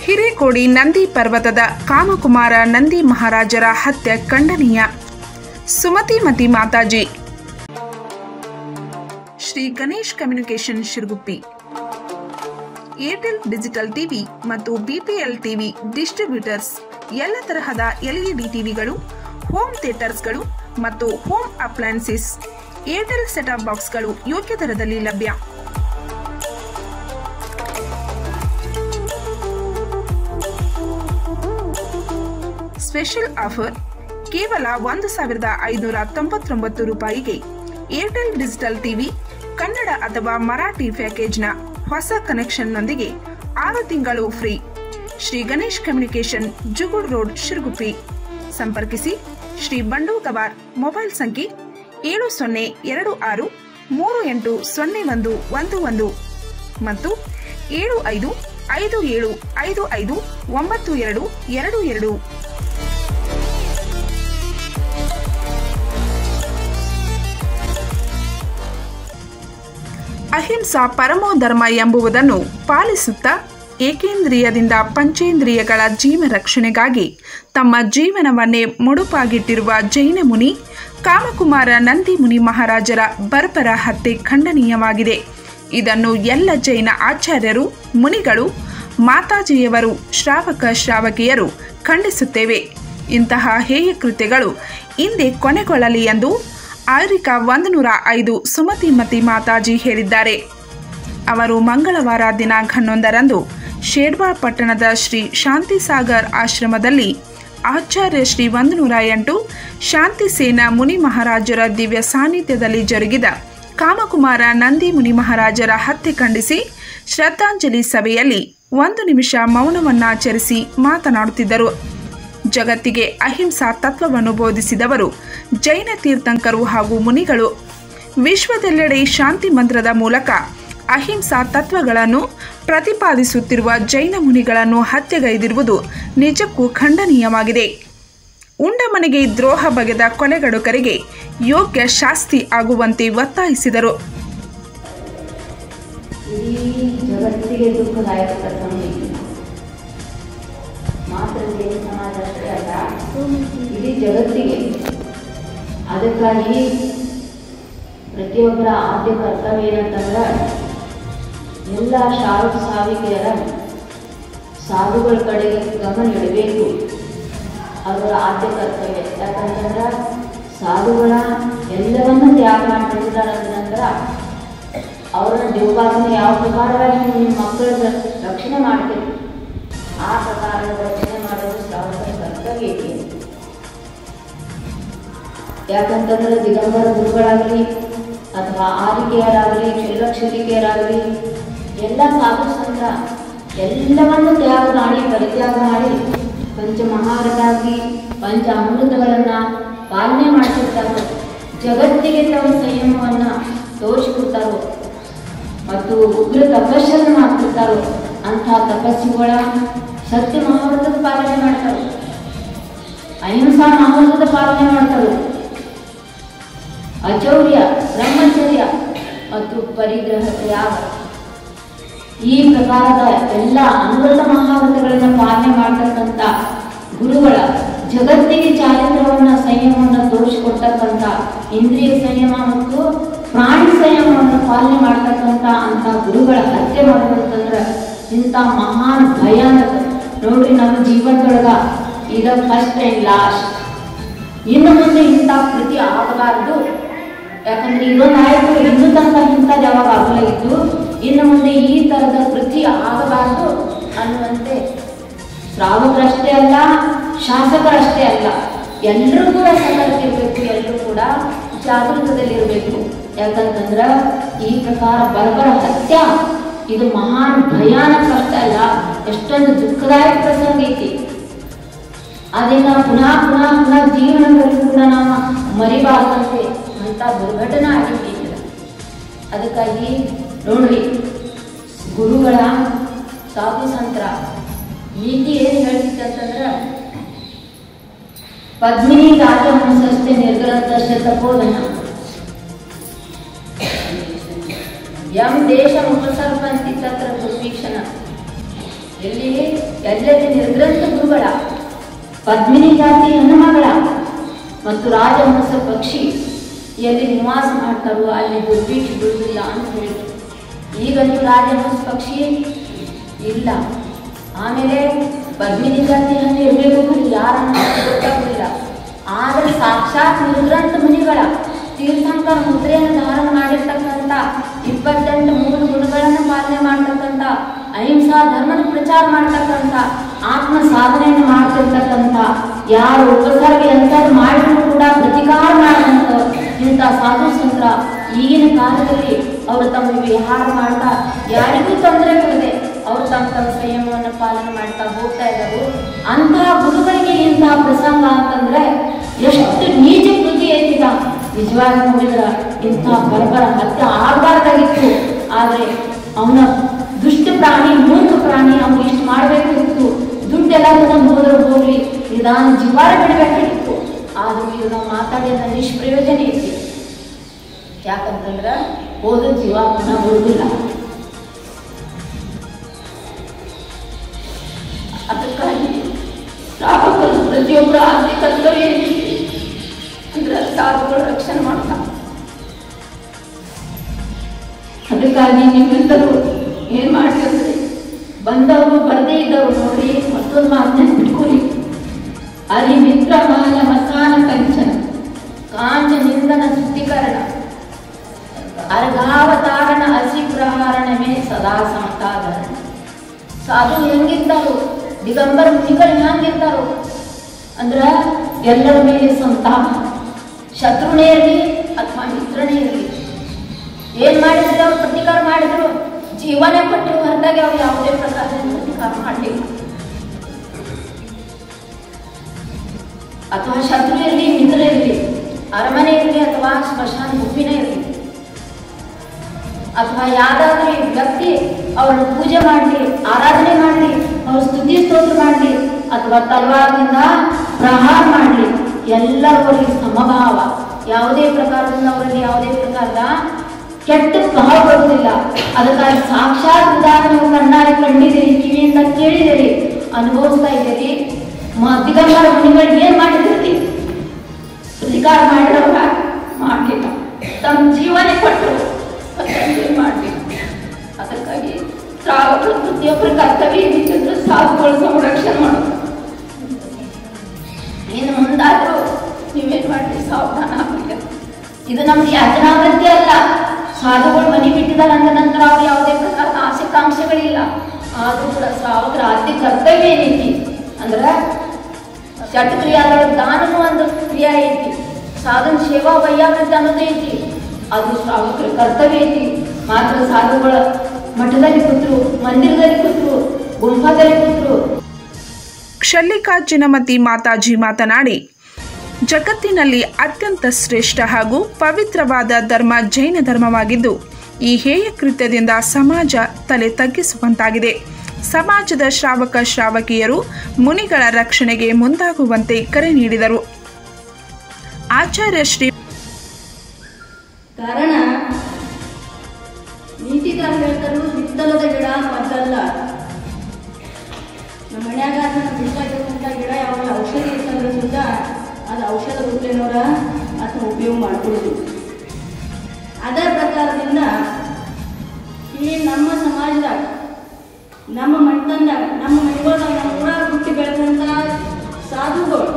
ಹಿರೇಕೋಡಿ ನಂದಿ ಪರ್ವತದ ಕಾಮಕುಮಾರ ನಂದಿ ಮಹಾರಾಜರ ಹತ್ಯೆ ಖಂಡನೀಯ Sumati Mati Mataji Shri Ganesh communication Shiraguppi Airtel digital TV ಮತ್ತು ಬಿಪಿಎಲ್ ಟಿವಿ ಡಿಸ್ಟ್ರಿಬ್ಯೂಟರ್ಸ್ ಎಲ್ಲ ತರಹದ ಎಲ್ಇಡಿ ಟಿವಿಗಳು ಹೋಮ್ ಥಿಯೇಟರ್ಸ್ಗಳು ಮತ್ತು ಹೋಮ್ ಅಪ್ಲಯನ್ಸಸ್ ಏರ್ಟೆಲ್ ಸೆಟಪ್ ಬಾಕ್ಸ್ಗಳು ಯೋಗ್ಯ ದರದಲ್ಲಿ ಲಭ್ಯ ಸ್ಪೆಷಲ್ ಆಫರ್ ಕೇವಲ ಒಂದು ಸಾವಿರದ ಐನೂರ ತೊಂಬತ್ತೊಂಬತ್ತು ರೂಪಾಯಿಗೆ ಏರ್ಟೆಲ್ ಡಿಜಿಟಲ್ ಟಿವಿ ಕನ್ನಡ ಅಥವಾ ಮರಾಠಿ ಪ್ಯಾಕೇಜ್ನ ಹೊಸ ಕನೆಕ್ಷನ್ನೊಂದಿಗೆ ಆರು ತಿಂಗಳು free Shri Ganesh communication Jugud road Shiraguppi ಸಂಪರ್ಕಿಸಿ ಶ್ರೀ ಬಂಡು ಗವಾರ್ ಮೊಬೈಲ್ ಸಂಖ್ಯೆ ಏಳು ಸೊನ್ನೆ ಎರಡು ಆರು ಮೂರು ಎಂಟು ಸೊನ್ನೆ ಒಂದು ಒಂದು ಒಂದು ಮತ್ತು ಏಳು ಐದು ಐದು ಏಳು ಐದು ಐದು ಒಂಬತ್ತು ಎರಡು ಎರಡು ಎರಡು ಅಹಿಂಸಾ ಪರಮೋ ಧರ್ಮ ಎಂಬುವುದನ್ನು ಪಾಲಿಸುತ್ತಾ ಏಕೇಂದ್ರಿಯದಿಂದ ಪಂಚೇಂದ್ರಿಯಗಳ ಜೀವ ರಕ್ಷಣೆಗಾಗಿ ತಮ್ಮ ಜೀವನವನ್ನೇ ಮುಡುಪಾಗಿಟ್ಟಿರುವ ಜೈನ ಮುನಿ ಕಾಮಕುಮಾರ ನಂದಿ ಮುನಿ ಮಹಾರಾಜರ ಬರ್ಬರ ಹತ್ಯೆ ಖಂಡನೀಯವಾಗಿದೆ ಇದನ್ನು ಎಲ್ಲ ಜೈನ ಆಚಾರ್ಯರು ಮುನಿಗಳು ಮಾತಾಜಿಯವರು ಶ್ರಾವಕ ಶ್ರಾವಕಿಯರು ಖಂಡಿಸುತ್ತೇವೆ ಇಂತಹ ಹೇಯ ಕೃತ್ಯಗಳು ಹಿಂದೆ ಕೊನೆಗೊಳ್ಳಲಿ ಎಂದು ಆರಿಕ ಒಂದು ನೂರ ಐದು ಸುಮತಿ ಮತಿ ಮಾತಾಜಿ ಹೇಳಿದ್ದಾರೆ ಅವರು ಮಂಗಳವಾರ ದಿನಾಂಕ ಹನ್ನೊಂದರಂದು ಶೇಡ್ಬಾ ಪಟ್ಟಣದ ಶ್ರೀ ಶಾಂತಿಸಾಗರ್ ಆಶ್ರಮದಲ್ಲಿ ಆಚಾರ್ಯ ಶ್ರೀ ಒಂದು ನೂರ ಎಂಟು ಶಾಂತಿಸೇನ ಮುನಿ ಮಹಾರಾಜರ ದಿವ್ಯ ಸಾನ್ನಿಧ್ಯದಲ್ಲಿ ಜರುಗಿದ ಕಾಮಕುಮಾರ ನಂದಿ ಮುನಿ ಮಹಾರಾಜರ ಹತ್ಯೆ ಖಂಡಿಸಿ ಶ್ರದ್ಧಾಂಜಲಿ ಸಭೆಯಲ್ಲಿ ಒಂದು ನಿಮಿಷ ಮೌನವನ್ನಾಚರಿಸಿ ಮಾತನಾಡುತ್ತಿದ್ದರು ಜಗತ್ತಿಗೆ ಅಹಿಂಸಾ ತತ್ವವನ್ನು ಬೋಧಿಸಿದವರು ಜೈನ ತೀರ್ಥಂಕರು ಹಾಗೂ ಮುನಿಗಳು ವಿಶ್ವದೆಲ್ಲೆಡೆ ಶಾಂತಿ ಮಂತ್ರದ ಮೂಲಕ ಅಹಿಂಸಾ ತತ್ವಗಳನ್ನು ಪ್ರತಿಪಾದಿಸುತ್ತಿರುವ ಜೈನ ಮುನಿಗಳನ್ನು ಹತ್ಯೆಗೈದಿರುವುದು ನಿಜಕ್ಕೂ ಖಂಡನೀಯವಾಗಿದೆ ಉಂಡ ಮನೆಗೆ ದ್ರೋಹ ಬಗೆದ ಕೊಲೆಗಡುಕರಿಗೆ ಯೋಗ್ಯ ಶಾಸ್ತಿ ಆಗುವಂತೆ ಒತ್ತಾಯಿಸಿದರು ಇಡೀ ಜಗತ್ತಿಗೆ ದುಃಖದಾಯಕ ಪ್ರಸಂಗ ಇದು ಮಾತ್ರ ಜೈನ ಸಮಾಜ ಅಷ್ಟೇ ಅಲ್ಲ ಇಡೀ ಜಗತ್ತಿಗೆ ಅದಕ್ಕಾಗಿ ಪ್ರತಿಯೊಬ್ಬರ ಆದ್ಯ ಕರ್ತವ್ಯ ಏನಂತಂದ್ರೆ ಎಲ್ಲ ಶಾರು ಸಾವಿಕೆಯರ ಸಾಧುಗಳ ಕಡೆಗೆ ಗಮನ ಇಡಬೇಕು ಅವರ ಆದ್ಯ ಕರ್ತವ್ಯ ಯಾಕಂತಂದ್ರೆ ಸಾಧುಗಳ ಎಲ್ಲವನ್ನೂ ತ್ಯಾಗ ಮಾಡಿದ್ದಾರೆ ಅಂದ ನಂತರ ಅವರನ್ನ ದೇವಪಾಸನೆ ಯಾವ ಪ್ರಕಾರವಾಗಿ ನೀವು ನಿಮ್ಮ ಮಕ್ಕಳ ರಕ್ಷಣೆ ಮಾಡ್ತೀರಿ ಆ ಪ್ರಕಾರದ ರಕ್ಷಣೆ ಮಾಡೋದು ಶ್ರಾವಕರ ಕರ್ತವ್ಯ ಐತಿ ಯಾಕಂತಂದ್ರೆ ದಿಗಂಬರ ಗುರುಗಳಾಗಲಿ ಅಥವಾ ಆರಿಕೆಯರಾಗಲಿ ಕ್ಷುಲ್ಲಕ್ಷರಿಕೆಯರಾಗಲಿ ಎಲ್ಲ ಸಾಧು ಸಂತ ಎಲ್ಲವನ್ನು ತ್ಯಾಗ ಮಾಡಿ ಪರಿತ್ಯಾಗ ಮಾಡಿ ಪಂಚ ಮಹಾರಥಾಗಿ ಪಂಚ ಅಮೃತಗಳನ್ನು ಪಾಲನೆ ಮಾಡ್ತಿರ್ತಾರೆ ಜಗತ್ತಿಗೆ ತಮ್ಮ ಸಂಯಮವನ್ನು ತೋರಿಸ್ಕೊಡ್ತಾರೋ ಮತ್ತು ಉಗ್ರ ತಪಸ್ಸನ್ನು ಮಾಡ್ತಿರ್ತಾರೋ ಅಂಥ ತಪಸ್ಸುಗಳ ಸತ್ಯ ಮಹಾವ್ರತದ ಪಾಲನೆ ಮಾಡ್ತಾರೆ ಅಹಿಂಸಾ ಮಹಾವ್ರತದ ಪಾಲನೆ ಮಾಡ್ತಾರೆ ಅಚೌರ್ಯ ಬ್ರಹ್ಮಚರ್ಯ ಮತ್ತು ಪರಿಗ್ರಹ ತ್ಯಾಗ ಈ ಪ್ರಕಾರದ ಎಲ್ಲ ಅಮೃತ ಮಹಾವ್ರತಗಳನ್ನು ಪಾಲನೆ ಮಾಡ್ತಕ್ಕಂಥ ಗುರುಗಳ ಜಗತ್ತಿಗೆ ಚಾರಿತ್ರವನ್ನ ಸಂಯಮವನ್ನು ತೋರಿಸಿಕೊಡ್ತಕ್ಕಂಥ ಇಂದ್ರಿಯ ಸಂಯಮ ಮತ್ತು ಪ್ರಾಣಿ ಸಂಯಮವನ್ನು ಪಾಲನೆ ಮಾಡ್ತಕ್ಕಂಥ ಅಂತ ಗುರುಗಳ ಹತ್ಯೆ ಮಾಡೋದಂತಂದ್ರೆ ಇಂಥ ಮಹಾನ್ ಭಯಾನಕ ನೋಡ್ರಿ ನಮ್ಮ ಜೀವನದೊಳಗ ಇದ ಫಸ್ಟ್ ಆ್ಯಂಡ್ ಲಾಸ್ಟ್ ಇನ್ನು ಮುಂದೆ ಇಂಥ ಕೃತಿ ಆಗಬಾರ್ದು ಯಾಕಂದ್ರೆ ಇದೊಂದು ಆಯ್ತು ಇನ್ನು ತನಕ ಇಂಥದ್ದು ಯಾವಾಗ ಆಗಲಾಗಿತ್ತು ಇನ್ನು ಮುಂದೆ ಈ ಥರದ ಕೃತಿ ಆಗಬಾರ್ದು ಅನ್ನುವಂತೆ ಶ್ರಾವಕರಷ್ಟೇ ಅಲ್ಲ ಶಾಸಕರಷ್ಟೇ ಅಲ್ಲ ಎಲ್ಲರೂ ಕೂಡ ಸತರ್ಕ ಇರಬೇಕು ಎಲ್ಲರೂ ಕೂಡ ಜಾಗೃತದಲ್ಲಿರಬೇಕು ಯಾಕಂತಂದ್ರ ಈ ಪ್ರಕಾರ ಬರ್ಬರ ಹತ್ಯ ಇದು ಮಹಾನ್ ಭಯಾನಕ ಅಷ್ಟೇ ಅಲ್ಲ ಎಷ್ಟೊಂದು ದುಃಖದಾಯಕ ಪ್ರಸಂಗ ಐತಿ ಅದನ್ನ ಪುನಃ ಪುನಃ ಪುನಃ ಜೀವನದಲ್ಲಿ ಕೂಡ ನಾವು ಮರಿಬಾರ್ದಂತೆ ಅಂತ ದುರ್ಘಟನೆ ಆಗಿತ್ತು ಅದಕ್ಕಾಗಿ ನೋಡ್ರಿ ಗುರುಗಳ ಸಾಧು ಸಂತರ ನೀತಿ ಏನು ಹೇಳ್ತಿತ್ತು ಅಂತಂದ್ರೆ ಪದ್ಮಿನಿ ರಾಜ ಮನಸ್ಸಷ್ಟೇ ನಿರ್ಗಲಂತಷ್ಟೇ ತಪ್ಪೋದನ್ನ ಎಂ ದೇಶ ಉಪಸರ್ಪಂತಿ ತತ್ರ ದುರ್ವೀಕ್ಷಣ ಎಲ್ಲಿ ಎಲ್ಲ ಅಲ್ಲಲ್ಲಿ ನಿರ್ಗ್ರಂಥ ಗುರುಗಳ ಪದ್ಮಿನಿ ಜಾತಿ ಹೆಣ್ಣುಮಗಳ ಮತ್ತು ರಾಜಹಂಸ ಪಕ್ಷಿ ಎಲ್ಲಿ ನಿವಾಸ ಮಾಡ್ತಾರೋ ಅಲ್ಲಿ ದುರ್ಭಿಕ್ಷ ಬಿಡುವುದಿಲ್ಲ ಅಂತ ಹೇಳಿದ್ರು ಈಗಂತೂ ರಾಜಹಂಸ ಪಕ್ಷಿ ಇಲ್ಲ ಆಮೇಲೆ ಪದ್ಮಿನಿ ಜಾತಿ ಹಣ್ಣು ಇರಬೇಕು ಖರೆ ಯಾರನ್ನ ಗೊತ್ತಾಗುದಿಲ್ಲ ಆದರೆ ಸಾಕ್ಷಾತ್ ನಿರ್ಗ್ರಂಥ ಮುನಿಗಳ ತೀರ್ಥಂಕರ ಮುದ್ರೆಯನ್ನು ಧಾರಣ ಮಾಡಿರ್ತಕ್ಕಂಥ ಇಪ್ಪತ್ತೆಂಟು ಮೂಲ ಗುಣಗಳನ್ನು ಪಾಲನೆ ಮಾಡ್ತಕ್ಕಂಥ ಅಹಿಂಸಾ ಧರ್ಮದ ಪ್ರಚಾರ ಮಾಡ್ತಕ್ಕಂಥ ಆತ್ಮ ಸಾಧನೆಯನ್ನು ಮಾಡ್ತಿರ್ತಕ್ಕಂಥ ಯಾರು ಉಪಸರ್ಗ ಎಂಥದ್ದು ಮಾಡಿದ್ರು ಕೂಡ ಪ್ರತಿಕಾರ ಮಾಡದಂತ ಇಂಥ ಸಾಧು ಸಂತರ ಈಗಿನ ಕಾಲದಲ್ಲಿ ಅವರು ತಮ್ಮ ವಿಹಾರ ಮಾಡ್ತಾ ಯಾರಿಗೂ ತೊಂದರೆ ಕೊಡದೆ ಅವರು ತಮ್ಮ ತಮ್ಮ ಸಂಯಮವನ್ನು ಪಾಲನೆ ಮಾಡ್ತಾ ಹೋಗ್ತಾ ಇದ್ದಾರೆ ಅಂತಹ ಗುರುಗಳಿಗೆ ಇಂತಹ ಪ್ರಸಂಗ ಅಂತಂದ್ರೆ ಎಷ್ಟು ನೀಚ ಕೃತಿ ಐತಿದ ನಿಜವಾಗಿ ನೋಡಿದ್ರ ಇಂತಹ ಬರಬರ ಹತ್ಯೆ ಆಗಬಾರ್ದಾಗಿತ್ತು ಆದ್ರೆ ಅವನ ದುಷ್ಟ ಪ್ರಾಣಿ ಮೂರ್ಖ ಪ್ರಾಣಿ ಅವ್ನು ಇಷ್ಟು ಮಾಡಬೇಕಿತ್ತು ದುಡ್ಡೆಲ್ಲ ತಗೊಂಡು ಹೋದ್ರೆ ಹೋಗ್ಲಿ ನಿಧಾನ ಜೀವಾರ ಬಿಡಬೇಕಾಗಿತ್ತು ಆದ್ರೂ ಇದು ನಾವು ಮಾತಾಡಿದ ನಿಷ್ಪ್ರಯೋಜನ ಐತಿ ಯಾಕಂತಂದ್ರ ಹೋದ ಜೀವ ಪುನಃ ಬರುವುದಿಲ್ಲ ಅದಕ್ಕಾಗಿ ಶ್ರಾವಕರು ಪ್ರತಿಯೊಬ್ಬರ ಆದ್ಯ ಕರ್ತವ್ಯ ಐತಿ. ಅಂದ್ರೆ ಸಾಧುಗಳು ರಕ್ಷಣೆ ಮಾಡ್ತಾರೆ ಅದಕ್ಕಾಗಿ ನೀವೆಲ್ಲರೂ ಏನ್ ಮಾಡ್ತಿರ್ತೀರಿ ಬಂದವರು ಬರದೇ ಇದ್ದವರು ನೋಡಿ ಮತ್ತೊಂದು ಮಾತನ್ನ ಬಿಟ್ಕೊಳ್ಳಿ ಅಲ್ಲಿ ಮಿತ್ರ ಮಾಲ ಮಸಾನ ಕಂಚನ ಕಾಂಚ ನಿಂದನ ಶುದ್ಧೀಕರಣ ಅರ್ಘಾವತಾರಣ ಅಸಿ ಪ್ರಹಾರಣಮೇ ಸದಾ ಸಮತಾಧರಣ ಸಾಧು ಹೆಂಗಿರ್ತಾರೋ ದಿಗಂಬರ ಮುನಿಗಳು ಹೆಂಗಿರ್ತಾರೋ ಅಂದ್ರ ಎಲ್ಲರ ಮೇಲೆ ಸಂತಾಪ ಶತ್ರುನೇ ಇರಲಿ ಅಥವಾ ಮಿತ್ರನೇ ಇರಲಿ ಏನ್ ಮಾಡಿದ್ರು ಅವ್ರು ಪ್ರತಿಕಾರ ಮಾಡಿದ್ರು ಜೀವನ ಕೊಟ್ಟರು ಹೊರತಾಗಿ ಅವ್ರು ಯಾವುದೇ ಪ್ರಕಾರದ ಪ್ರತಿಕಾರ ಮಾಡಲಿಲ್ಲ ಅಥವಾ ಶತ್ರು ಇರಲಿ ಮಿತ್ರ ಇರಲಿ ಅರಮನೆ ಇರಲಿ ಅಥವಾ ಸ್ಮಶಾನ ಗುಂಪಿನ ಇರಲಿ ಅಥವಾ ಯಾವ್ದಾದ್ರೂ ವ್ಯಕ್ತಿ ಅವರನ್ನು ಪೂಜೆ ಮಾಡಲಿ ಆರಾಧನೆ ಮಾಡಲಿ ಅವ್ರ ಸ್ತುತಿ ಸ್ತೋತ್ರ ಮಾಡಲಿ ಅಥವಾ ತಲವಾರದಿಂದ ಪ್ರಹಾರ ಮಾಡಲಿ ಎಲ್ಲರವರಿಗೆ ಸಮಭಾವ ಯಾವುದೇ ಪ್ರಕಾರದಿಂದ ಅವರಲ್ಲಿ ಯಾವುದೇ ಪ್ರಕಾರದ ಕೆಟ್ಟ ಭಾವ ಬರುವುದಿಲ್ಲ ಅದಕ್ಕಾಗಿ ಸಾಕ್ಷಾತ್ ಉದಾಹರಣೆ ನೀವು ಕಣ್ಣಾರೆ ಕಂಡಿದ್ದೀರಿ ಕಿವಿಯಿಂದ ಕೇಳಿದಿರಿ ಅನುಭವಿಸ್ತಾ ಇದ್ದೀರಿ ಮ- ದಿಗಂಬರ ಮುನಿಗಳು ಏನ್ ಮಾಡಿದಿರಿ ಪ್ರತಿಕಾರ ಮಾಡಿದವರ ಮಾಡಲಿಲ್ಲ ತಮ್ಮ ಜೀವನ ಕೊಟ್ಟರು ಏನ್ ಮಾಡಲಿಲ್ಲ ಅದಕ್ಕಾಗಿ ಶ್ರಾವಕರು ಪ್ರತಿಯೊಬ್ಬರ ಕರ್ತವ್ಯ ಏನಿತ್ತು ಸಾಧುಗಳ ಸಂರಕ್ಷಣೆ ಮಾಡೋದು ಇನ್ನು ಮುಂದಾದ್ರೂ ನೀವೇನ್ ಮಾಡಿ ಸಾವಧಾನ ಆಗ್ಬೇಕು ಇದು ನಮ್ಗೆ ಯಾತನಾವೃತ್ತಿ ಅಲ್ಲ ಸಾಧುಗಳು ಮನೆ ಬಿಟ್ಟಿದ್ದಾರೆ ಅಂದ ನಂತರ ಅವ್ರು ಯಾವುದೇ ಪ್ರಕಾರದ ಆಸಕ್ತಾಂಶಗಳಿಲ್ಲ ಆದ್ರೂ ಕೂಡ ಶ್ರಾವಕರ ಆದ್ಯ ಕರ್ತವ್ಯ ಏನೈತಿ ಅಂದ್ರ ಷಟ್ಕ್ರಿಯಾದೊಳಗೆ ದಾನನೂ ಒಂದು ಕ್ರಿಯೆ ಐತಿ ಸಾಧನ ಸೇವಾ ವೈಯಾವೃತ್ತಿ ಅನ್ನೋದು ಐತಿ ಅದು ಶ್ರಾವಕರ ಕರ್ತವ್ಯ ಐತಿ ಮಾತ್ರ ಸಾಧುಗಳ ಮಠದಲ್ಲಿ ಕೂತ್ರು ಮಂದಿರದಲ್ಲಿ ಕೂತ್ರು ಗುಂಪದಲ್ಲಿ ಕೂತ್ರು ಕ್ಷಲ್ಲಿಕಾರ್ಜುನಮತಿ ಮಾತಾಜಿ ಮಾತನಾಡಿ ಜಗತ್ತಿನಲ್ಲಿ ಅತ್ಯಂತ ಶ್ರೇಷ್ಠ ಹಾಗೂ ಪವಿತ್ರವಾದ ಧರ್ಮ ಜೈನ ಧರ್ಮವಾಗಿದ್ದು ಈ ಹೇಯ ಕೃತ್ಯದಿಂದ ಸಮಾಜ ತಲೆ ತಗ್ಗಿಸುವಂತಾಗಿದೆ ಸಮಾಜದ ಶ್ರಾವಕ ಶ್ರಾವಕಿಯರು ಮುನಿಗಳ ರಕ್ಷಣೆಗೆ ಮುಂದಾಗುವಂತೆ ಕರೆ ನೀಡಿದರು ಆಚಾರ್ಯ ಶ್ರೀ ಕಾರಣ ನೀತಿಗಾರ ಹೇಳ್ತಾರು ಹಿತ್ತಲದ ಗಿಡ ಮದ್ದಲ್ಲ ನಮ್ಮ ಮನ್ಯಾಗ ನಮ್ಮ ಬಿಟ್ಟಾಗಿರುವಂಥ ಗಿಡ ಯಾವಾಗ ಔಷಧಿ ಇರ್ತಂದ್ರೆ ಸುದ್ದ ಅದು ಔಷಧ ರೂಪೇನವರ ಅದನ್ನ ಉಪಯೋಗ ಮಾಡ್ಕೊಳ್ಳೋದು ಅದರ ಪ್ರಕಾರದಿಂದ ಈ ನಮ್ಮ ಸಮಾಜದಾಗ ನಮ್ಮ ಮಟ್ಟದಾಗ ನಮ್ಮ ಮನೆಗಳದಾಗ ನಮ್ಮ ಊರಾಗ ಹುಟ್ಟಿ ಬೆಳೆದಂಥ ಸಾಧುಗಳು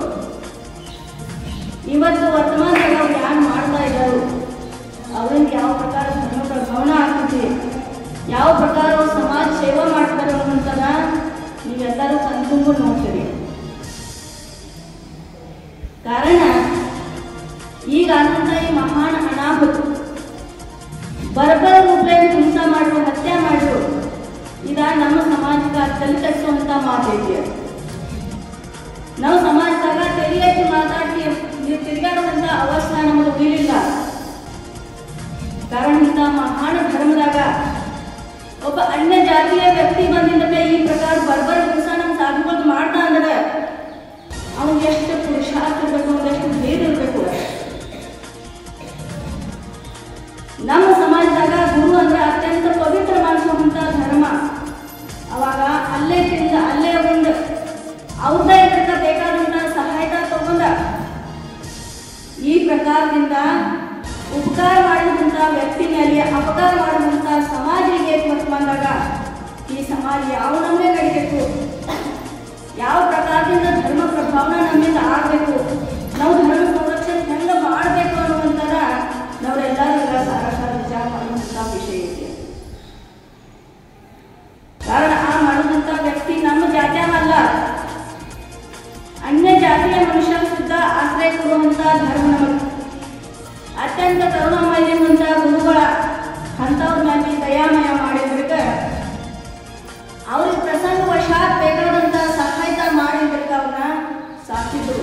ಇವತ್ತು ವರ್ತಮಾನದಾಗ ಅವ್ರು ಯಾರು ಮಾಡ್ತಾ ಇದ್ದಾರೋ ಅವ್ರಿಗೆ ಯಾವ ಪ್ರಕಾರ ಧರ್ಮ ಪ್ರಭಾವನ ಆಗ್ತೈತಿ ಯಾವ ಪ್ರಕಾರ ಅವ್ರು ಸಮಾಜ ಸೇವಾ ಮಾಡ್ತಾರೆ ಅನ್ನೋಂಥದ ನೀವೆಲ್ಲರೂ ಕಣ್ತುಂಬು ನೋಡ್ತೀರಿ ಕಾರಣ ಈಗ ಆದಂಥ ಈ ಮಹಾನ್ ಅನಾಹುತ ಬರ್ಬರ ರೂಪದಲ್ಲಿ ಹಿಂಸೆ ಮಾಡುವ ಹತ್ಯೆ ಮಾಡುವ ಇದ ನಮ್ಮ ಸಮಾಜಕ್ಕೆ ತಲೆ ತಗ್ಸುವಂಥ ಮಾತೈತಿ ಅದು. ನಾವು ಸಮಾಜದಾಗ ತೆರಿ ಎತ್ತಿ ಮಾತಾಡಿ ನೀವು ತಿರುಗಾಡುವಂಥ ಅವಸ್ಥೆ ನಮಗೆ ಉಳಿಲಿಲ್ಲ ಕಾರಣ ಇಂಥ ಮಹಾನ್ ಧರ್ಮದಾಗ ಒಬ್ಬ ಅನ್ಯ ಜಾತಿಯ ವ್ಯಕ್ತಿ ಬಂದಿಂದ ಈ ಪ್ರಕಾರ ಬರ್ಬರ ಕೆಲಸ ನಮ್ಮ ಸಾಧುಗಳು ಮಾಡ್ತಾ ಅಂದ್ರೆ ಅವ್ನಿಗೆ ಎಷ್ಟು ಪುರುಷಾರ್ಥ ಇರಬೇಕು ಅವ್ನಿಗೆ ಎಷ್ಟು ಧೈರ್ಯ ಇರಬೇಕು ನಮ್ಮ ಸಮಾಜದಾಗ ಗುರು ಅಂದ್ರೆ ಅತ್ಯಂತ ಪವಿತ್ರ ಮಾಡಿಸುವಂತ ಧರ್ಮ ಅವಾಗ ಅಲ್ಲೇ ತಿಂದ ಅಲ್ಲೇ ಒಂದು ಈ ಸಮಾಜ ಯಾವ ನಮ್ಮೇ ನಡಿಬೇಕು ಯಾವ ಪ್ರಕಾರದಿಂದ ಧರ್ಮ ಪ್ರಭಾವನ ನಮ್ಮಿಂದ ಆಗಬೇಕು ನಾವು ಧರ್ಮ ಸಂರಕ್ಷಣೆ ಹೆಂಗೆ ಮಾಡಬೇಕು ಅನ್ನುವಂಥರ ನಾವೆಲ್ಲರೂ ಈಗ ಸಾರ ಸಾರ ವಿಚಾರ ಮಾಡುವಂಥ ವಿಷಯ ಇದೆ ಕಾರಣ ಆ ಮಾಡುವಂಥ ವ್ಯಕ್ತಿ ನಮ್ಮ ಜಾತಿಯವಲ್ಲ ಅನ್ಯ ಜಾತಿಯ ಮನುಷ್ಯ ಸುದ್ದ ಆಶ್ರಯ ಕೊಡುವಂಥ ಧರ್ಮ ನಮಗೆ ಅತ್ಯಂತ ಕರುಣಾಮಯವಂತ ಗುರುಗಳ ಅಂಥವ್ರ ಮೇಲೆ ದಯಾಮಯ ಮಾಡಿದ್ರಿಗ ಅವ್ರಿಗೆ ಪ್ರಸಂಗ ವಶಾತ್ ಬೇಕಾದಂಥ ಸಹಾಯತ ಮಾಡಿದ್ರಿಗ ಅವ್ರನ್ನ ಸಾಕಿದ್ರು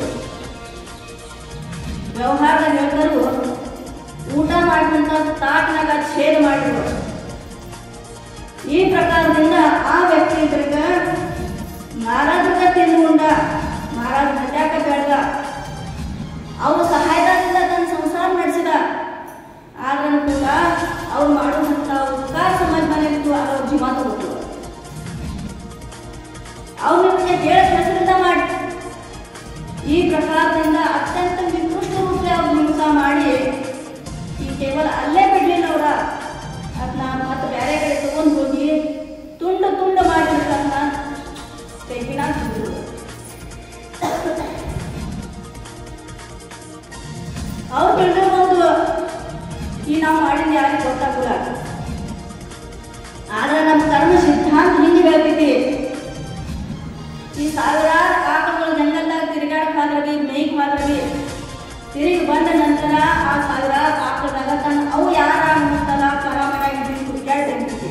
ವ್ಯವಹಾರದ ಹೇಳ್ದರು ಊಟ ಮಾಡಿದಂಥ ತಾಟ್ನಾಗ ಛೇದ ಮಾಡಿದ್ರು ಈ ಪ್ರಕಾರದಿಂದ ಆ ವ್ಯಕ್ತಿ ಇದ್ರಿಗ ಮಾರಾದ್ರಗ ತಿಂದುಕೊಂಡ ಮಾರಾಜ್ ಹಟ್ಯಾಕ ಬೆಳೆದ ಅವರು ಸಹಾಯದಿಂದ ತನ್ನ ಸಂಸಾರ ನಡೆಸಿದ ಆದ್ರೂ ಕೂಡ ಅವ್ರು ಮಾಡುವಂಥ ಉಪಕಾರ ಸಮಾಜ ಮನೆಗಿತ್ತು ಅವ್ರ ಜೀವ ತಗೋತು ಅವ್ರು ನಿಮಗೆ ಹೇಳ ಕೆಲಸದಿಂದ ಮಾಡಿ ಈ ಪ್ರಕಾರದಿಂದ ಅತ್ಯಂತ ನಿಕೃಷ್ಟ ರೂಪದಲ್ಲಿ ಅವ್ರು ಹಿಂಸ ಮಾಡಿ ಈ ಕೇವಲ ಅಲ್ಲೇ ಬಿಡ್ಲಿಲ್ಲ ಅವರ ಅದನ್ನ ಮತ್ತೆ ಬೇರೆ ಕಡೆ ತಗೊಂಡು ಹೋಗಿ ತುಂಡು ತುಂಡು ಮಾಡಿಬಿಟ್ಟು ಅದನ್ನ ತೆಗಿನ ತಿಂದ್ರು ಅವ್ರು ತಿಳಿದಿರ್ಬೋದು ಈ ನಾವು ಮಾಡಿದ ಯಾರಿಗೆ ಗೊತ್ತಾಗಲ್ಲ ಆದ್ರೆ ನಮ್ಮ ಕರ್ಮ ಸಿದ್ಧಾಂತ ಹಿಂಗೆ ಹೇಳ್ತೈತಿ ಈ ಸಾವಿರಾರು ಆಕಳುಗಳು ಜಂಗಲ್ದಾಗ ತಿರುಗಾಡಕ್ ಹೋದ್ರವಿ ಮೇಯ್ಕ್ ಹೋದ್ರವಿ ತಿರುಗಿ ಬಂದ ನಂತರ ಆ ಸಾವಿರಾರು ಆಕಳದಾಗ ತನ್ನ ಅವು ಯಾರ ಅನ್ನುತ್ತಲ್ಲ ಪರಮರಾಗಿ ಹುಡುಕ್ಯಾಡ್ತೈತಿ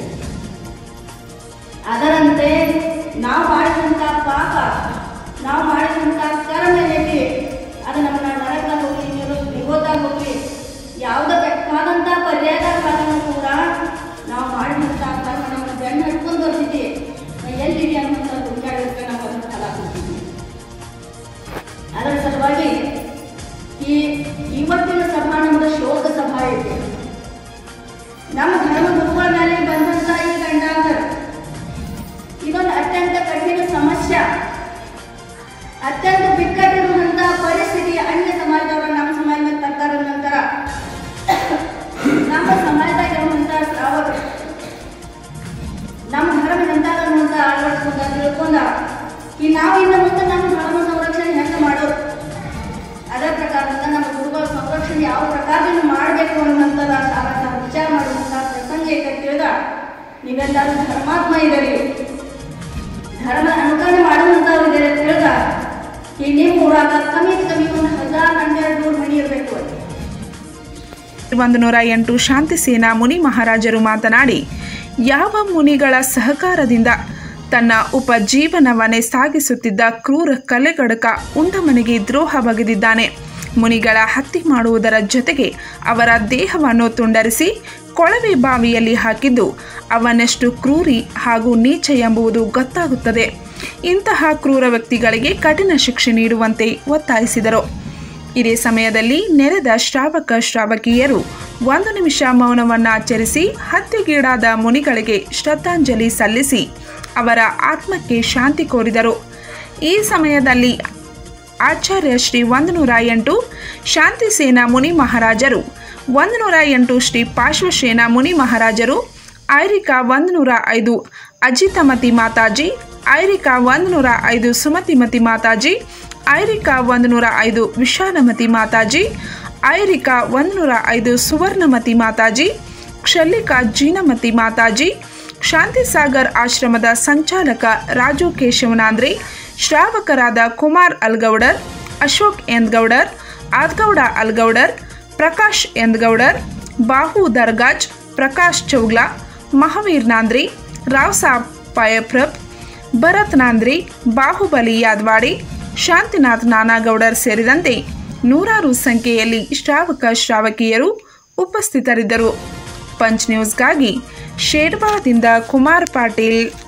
ಅದರಂತೆ ನಾವು ಮಾಡಿದಂಥ ಪಾಪ ನಾವು ಮಾಡಿದಂಥ ಕರ್ಮ ಏನೈತಿ ಅದು ನಮ್ಮನ್ನ ನರಕದಾಗ ಹೋಗ್ಲಿ ನಿಗೋದಾಗ ಹೋಗ್ಲಿ ಯಾವುದೇ ಬೇಕಾದಂಥ ಪರ್ಯಾಯದಾಗ ಕಾರಣ ಕೂಡ ನಾವು ಮಾಡಿದಂಥ ಕರ್ಮ ನಮ್ಮ ಬೆನ್ನು ಹಿಡ್ಕೊಂಡು ಬರ್ತಿದ್ವಿ ಎಲ್ಲಿದೆ ಅನ್ನುವಂಥ ಹುಡುಕಾಡೋದಕ್ಕೆ ನಾವು ಅದನ್ನು ಫಲ ಕೊಡ್ತೀವಿ ಅದರ ಸಲುವಾಗಿ ಈ ಇವತ್ತಿನ ಸಭಾ ನಮ್ಮದು ಶೋಕ ಸಭಾ ಐತಿ ನಮ್ಮ ಧರ್ಮ ಗುರುಗಳ ಮೇಲೆ ಬಂದಂಥ ಈ ಗಂಡಾಂತರ ಇದೊಂದು ಅತ್ಯಂತ ಕಠಿಣ ಸಮಸ್ಯೆ ಅತ್ಯಂತ ಬಿಕ್ಕಟ್ಟಿರುವಂತ ಪರಿಸ್ಥಿತಿ ಅನ್ಯ ಸಮಾಜದವರು ನಮ್ಮ ಸಮಾಜ ಮೇಲೆ ತರ್ತಾರ ನಂತರ ನಮ್ಮ ಸಮಾಜದಾಗ ಇರುವಂತ ಶ್ರಾವಕರು ನಮ್ಮ ಧರ್ಮ ಎಂತಾಗ ಅಂತ ಅಳವಡಿಸ್ಕೊಂಡ ತಿಳ್ಕೊಂಡ ಈ ನಾವು ಇನ್ನು ಮುಂದೆ ನಮ್ಮ ಧರ್ಮ ಸಂರಕ್ಷಣೆ ಹೆಂಗೆ ಮಾಡೋದು ಅದರ ಪ್ರಕಾರದಿಂದ ನಮ್ಮ ಗುರುಗಳ ಸಂರಕ್ಷಣೆ ಯಾವ ಪ್ರಕಾರದಿಂದ ಮಾಡಬೇಕು ಅನ್ನುವಂಥದ್ದು ಸಾರ ಸಾರ ವಿಚಾರ ಮಾಡುವಂಥ ಪ್ರಸಂಗ ಏಕ ತಿಳಿದ ನೀವೆಲ್ಲರೂ ಧರ್ಮಾತ್ಮ ಇದ್ದೀರಿ ಧರ್ಮ ಅನುಕರಣೆ ಮಾಡುವಂಥವ್ರು ಇದ್ದಾರೆ ಅಂತ ತಿಳಿದ ಈ ನಿಮ್ಮ ಊರಾಗ ಕಮ್ಮಿ ಕಮ್ಮಿ ಒಂದು ಹಜಾರ್ ಹನ್ನೆರಡು ನೂರು ಮನಿ ಇರಬೇಕು ಅಲ್ಲಿ ಒಂದು ನೂರ ಎಂಟು ಶಾಂತಿ ಸೇನಾ ಮುನಿ ಮಹಾರಾಜರು ಮಾತನಾಡಿ ಯಾವ ಮುನಿಗಳ ಸಹಕಾರದಿಂದ ತನ್ನ ಉಪಜೀವನವನ್ನೇ ಸಾಗಿಸುತ್ತಿದ್ದ ಕ್ರೂರ ಕಲೆಗಡಕ ಉಂಡಮನಿಗೆ ದ್ರೋಹ ಬಗೆದಿದ್ದಾನೆ ಮುನಿಗಳ ಹತ್ಯೆ ಮಾಡುವುದರ ಜೊತೆಗೆ ಅವರ ದೇಹವನ್ನು ತುಂಡರಿಸಿ ಕೊಳವೆ ಬಾವಿಯಲ್ಲಿ ಹಾಕಿದ್ದು ಅವನೆಷ್ಟು ಕ್ರೂರಿ ಹಾಗೂ ನೀಚ ಎಂಬುದು ಗೊತ್ತಾಗುತ್ತದೆ ಇಂತಹ ಕ್ರೂರ ವ್ಯಕ್ತಿಗಳಿಗೆ ಕಠಿಣ ಶಿಕ್ಷೆ ನೀಡುವಂತೆ ಒತ್ತಾಯಿಸಿದರು ಇದೇ ಸಮಯದಲ್ಲಿ ನೆರೆದ ಶ್ರಾವಕ ಶ್ರಾವಕಿಯರು ಒಂದು ನಿಮಿಷ ಮೌನವನ್ನು ಆಚರಿಸಿ ಹತ್ಯೆಗೀಡಾದ ಮುನಿಗಳಿಗೆ ಶ್ರದ್ಧಾಂಜಲಿ ಸಲ್ಲಿಸಿ ಅವರ ಆತ್ಮಕ್ಕೆ ಶಾಂತಿ ಕೋರಿದರು ಈ ಸಮಯದಲ್ಲಿ ಆಚಾರ್ಯ ಶ್ರೀ ಒಂದು ನೂರ ಎಂಟು ಶಾಂತಿ ಸೇನಾ ಮುನಿ ಮಹಾರಾಜರು ಒಂದು ನೂರ ಎಂಟು ಶ್ರೀ ಪಾರ್ಶ್ವಸೇನಾ ಮುನಿ ಮಹಾರಾಜರು ಐರಿಕಾ ಒಂದು ನೂರ ಐದು ಅಜಿತಮತಿ ಮಾತಾಜಿ ಐರಿಕಾ ಒಂದು ನೂರ ಐದು ಸುಮತಿಮತಿ ಮಾತಾಜಿ ಐರಿಕಾ ಒಂದು ನೂರ ಐದು ವಿಶಾಲಮತಿ ಮಾತಾಜಿ ಐರಿಕಾ ಒಂದು ನೂರ ಐದು ಸುವರ್ಣಮತಿ ಮಾತಾಜಿ ಕ್ಷಲ್ಲಿಕಾ ಜೀನಮತಿ ಮಾತಾಜಿ ಶಾಂತಿಸಾಗರ್ ಆಶ್ರಮದ ಸಂಚಾಲಕ ರಾಜು ಕೇಶವನಾಂದ್ರಿ ಶ್ರಾವಕರಾದ ಕುಮಾರ್ ಅಲ್ಗೌಡರ್ ಅಶೋಕ್ ಎಂದ್ಗೌಡರ್ ಆದ್ಗೌಡ ಅಲ್ಗೌಡರ್ ಪ್ರಕಾಶ್ ಎಂದ್ಗೌಡರ್ ಬಾಹು ದರ್ಗಾಜ್ ಪ್ರಕಾಶ್ ಚೌಗ್ಲಾ ಮಹಾವೀರ್ ನಾಂದ್ರಿ ರಾವ್ ಸಾಬ್ ಪಾಯಪ್ರಭ್ ಭರತ್ ನಾಂದ್ರಿ ಬಾಹುಬಲಿ ಯಾದ್ವಾಡಿ ಶಾಂತಿನಾಥ್ ನಾನಾಗೌಡರ್ ಸೇರಿದಂತೆ ನೂರಾರು ಸಂಖ್ಯೆಯಲ್ಲಿ ಶ್ರಾವಕ ಶ್ರಾವಕಿಯರು ಉಪಸ್ಥಿತರಿದ್ದರು ಪಂಚ್ ನ್ಯೂಸ್ಗಾಗಿ ಶೇರ್ವಾದಿಂದ ಕುಮಾರ್ ಪಾಟೀಲ್